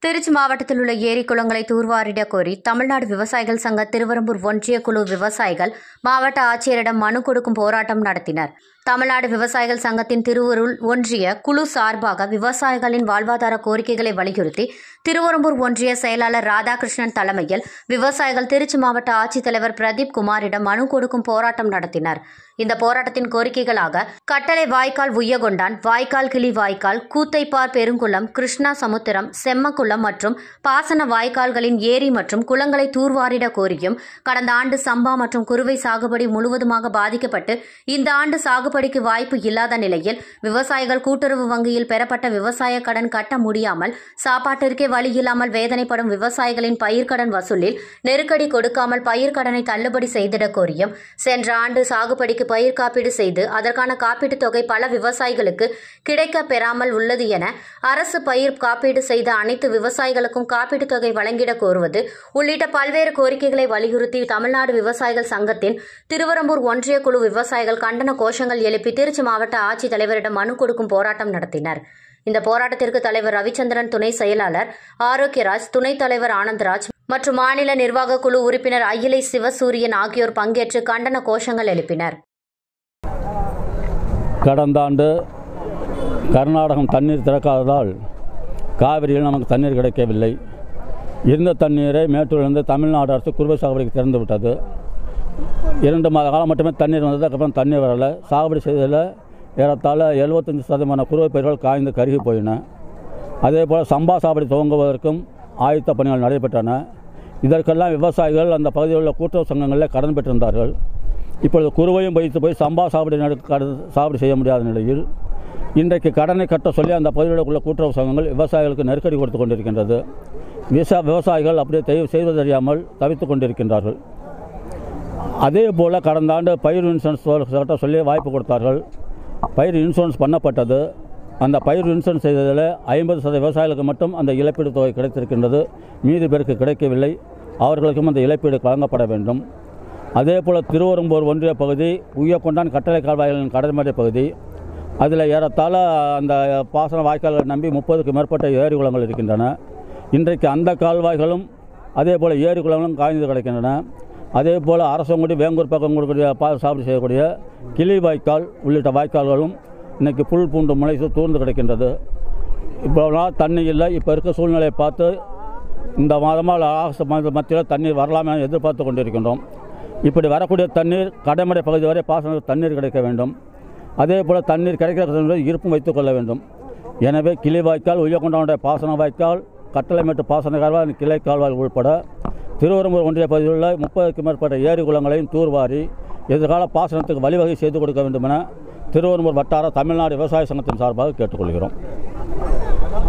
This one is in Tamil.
திருச்சி மாவட்டத்தில் உள்ள ஏரி குளங்களை தூர்வாரிட கோரி தமிழ்நாடு விவசாயிகள் சங்க திருவரம்பூர் ஒன்றிய குழு விவசாயிகள் மாவட்ட ஆட்சியரிடம் மனு கொடுக்கும் போராட்டம் நடத்தினர் தமிழ்நாடு விவசாயிகள் சங்கத்தின் திருவருள் ஒன்றிய குழு சார்பாக விவசாயிகளின் வாழ்வாதார கோரிக்கைகளை வலியுறுத்தி திருவரம்பூர் ஒன்றிய செயலாளர் ராதாகிருஷ்ணன் தலைமையில் விவசாயிகள் திருச்சி மாவட்ட ஆட்சித்தலைவர் பிரதீப் குமாரிடம் மனு கொடுக்கும் போராட்டம் நடத்தினர் இந்த போராட்டத்தின் கோரிக்கைகளாக கட்டளை வாய்க்கால் உய்யகொண்டான் வாய்க்கால் கிளி வாய்க்கால் கூத்தைப்பார் பெருங்குளம் கிருஷ்ணா சமுத்திரம் செம்மக்குளம் மற்றும் பாசன வாய்க்கால்களின் ஏரி மற்றும் குளங்களை தூர்வாரிட கோரியும் கடந்த ஆண்டு சம்பா மற்றும் குறுவை சாகுபடி முழுவதுமாக பாதிக்கப்பட்டு இந்த ஆண்டு சாகுபடிக்கு வாய்ப்பு இல்லாத நிலையில் விவசாயிகள் கூட்டுறவு வங்கியில் பெறப்பட்ட விவசாய கடன் கட்ட முடியாமல் சாப்பாட்டிற்கே வழி இல்லாமல் வேதனைப்படும் விவசாயிகளின் பயிர்க்கடன் வசூலில் நெருக்கடி கொடுக்காமல் பயிர்க்கடனை தள்ளுபடி செய்திட கோரியும் சென்ற ஆண்டு சாகுபடிக்கு பயிர் காப்பீடு செய்து அதற்கான காப்பீட்டுத் தொகை பல விவசாயிகளுக்கு கிடைக்க பெறாமல் உள்ளது என அரசு பயிர் காப்பீடு செய்த அனைத்து விவசாயிகளுக்கும் காப்பீட்டுத் தொகை வழங்கிட கோருவது உள்ளிட்ட பல்வேறு கோரிக்கைகளை வலியுறுத்தி தமிழ்நாடு விவசாயிகள் சங்கத்தின் திருவரம்பூர் ஒன்றிய குழு விவசாயிகள் கண்டன கோஷங்கள் எழுப்பி திருச்சி மாவட்ட ஆட்சித்தலைவரிடம் மனு கொடுக்கும் போராட்டம் நடத்தினர் இந்த போராட்டத்திற்கு தலைவர் ரவிச்சந்திரன் துணை செயலாளர் ஆரோக்கியராஜ் துணைத் தலைவர் ஆனந்தராஜ் மற்றும் மாநில நிர்வாக குழு உறுப்பினர் அகிலை சிவசூரியன் ஆகியோர் பங்கேற்று கண்டன கோஷங்கள் எழுப்பினர் கடந்த ஆண்டு கர்நாடகம் தண்ணீர் திறக்காததால் காவிரியில் நமக்கு தண்ணீர் கிடைக்கவில்லை இருந்த தண்ணீரை மேட்டூரிலிருந்து தமிழ்நாடு அரசு குறுவை சாகுபடிக்கு திறந்து விட்டது இரண்டு மாத காலம் மட்டுமே தண்ணீர் வந்தது அதுக்கப்புறம் தண்ணீர் வரலை சாகுபடி செய்ததில் ஏறத்தாழ எழுபத்தஞ்சு சதவீதமான குறுவை பயிர்கள் காய்ந்து கருகி போயின அதே போல் சம்பா சாகுபடி துவங்குவதற்கும் ஆயத்த பணிகள் நடைபெற்றன இதற்கெல்லாம் விவசாயிகள் அந்த பகுதியில் உள்ள கூட்டுறவு சங்கங்களில் கடன் பெற்றிருந்தார்கள் இப்பொழுது குறுவையும் வைத்து போய் சம்பா சாகுபடி நடு கடன் சாகுபடி செய்ய முடியாத நிலையில் இன்றைக்கு கடனை கட்ட சொல்லி அந்த பகுதியில் உள்ள கூட்டுறவு சங்கங்கள் விவசாயிகளுக்கு நெருக்கடி கொடுத்து கொண்டிருக்கின்றது விசா விவசாயிகள் அப்படியே தெய்வ செய்வது தெரியாமல் தவித்து கொண்டிருக்கின்றார்கள் அதே போல் கடந்த ஆண்டு பயிர் இன்சூரன்ஸ் கட்ட சொல்லி வாய்ப்பு கொடுத்தார்கள் பயிர் இன்சூரன்ஸ் பண்ணப்பட்டது அந்த பயிர் இன்சூரன்ஸ் செய்ததில் ஐம்பது சதவீத விவசாயிகளுக்கு மட்டும் அந்த இழப்பீடு தொகை கிடைத்திருக்கின்றது மீதி பேருக்கு கிடைக்கவில்லை அவர்களுக்கும் அந்த இழப்பீடு வழங்கப்பட வேண்டும் அதே போல் திருவரம்பூர் ஒன்றிய பகுதி உய்யக்கொண்டான் கட்டளை கால்வாய்களின் கடற்மடை பகுதி அதில் ஏறத்தாழ அந்த பாசன வாய்க்கால்களை நம்பி முப்பதுக்கு மேற்பட்ட ஏரி குளங்கள் இருக்கின்றன இன்றைக்கு அந்த கால்வாய்களும் அதே போல் ஏரி குளங்களும் காய்ந்து கிடக்கின்றன அதே போல் அரசங்குடி வேங்கூர் பக்கம் கொடுக்கக்கூடிய பா சாப்பிடு செய்யக்கூடிய கிளி வாய்க்கால் உள்ளிட்ட வாய்க்கால்களும் இன்றைக்கி புல் பூண்டு முளைத்து தூர்ந்து கிடக்கின்றது இப்போ நாள் தண்ணி இல்லை இப்போ இருக்க சூழ்நிலையை பார்த்து இந்த மாதமாக ஆகஸ்ட் மாத மத்தியில் தண்ணீர் வரலாமே எதிர்பார்த்து கொண்டிருக்கின்றோம் இப்படி வரக்கூடிய தண்ணீர் கடைமடை பகுதி வரை பாசனத்துக்கு தண்ணீர் கிடைக்க வேண்டும் அதே போல் தண்ணீர் கிடைக்கிற இருப்பும் வைத்துக் கொள்ள வேண்டும் எனவே கிளி வாய்க்கால் உயர்கொண்டானுடைய பாசன வாய்க்கால் கட்டளைமேட்டு பாசன கால்வாய் கிளை கால்வாய் உள்பட திருவரம்பூர் ஒன்றிய பகுதியில் உள்ள முப்பதுக்கும் மேற்பட்ட ஏரி குளங்களையும் தூர்வாரி எதிர்கால பாசனத்துக்கு வழிவகை செய்து கொடுக்க வேண்டும் என திருவரம்பூர் வட்டார தமிழ்நாடு விவசாய சங்கத்தின் சார்பாக கேட்டுக்கொள்கிறோம்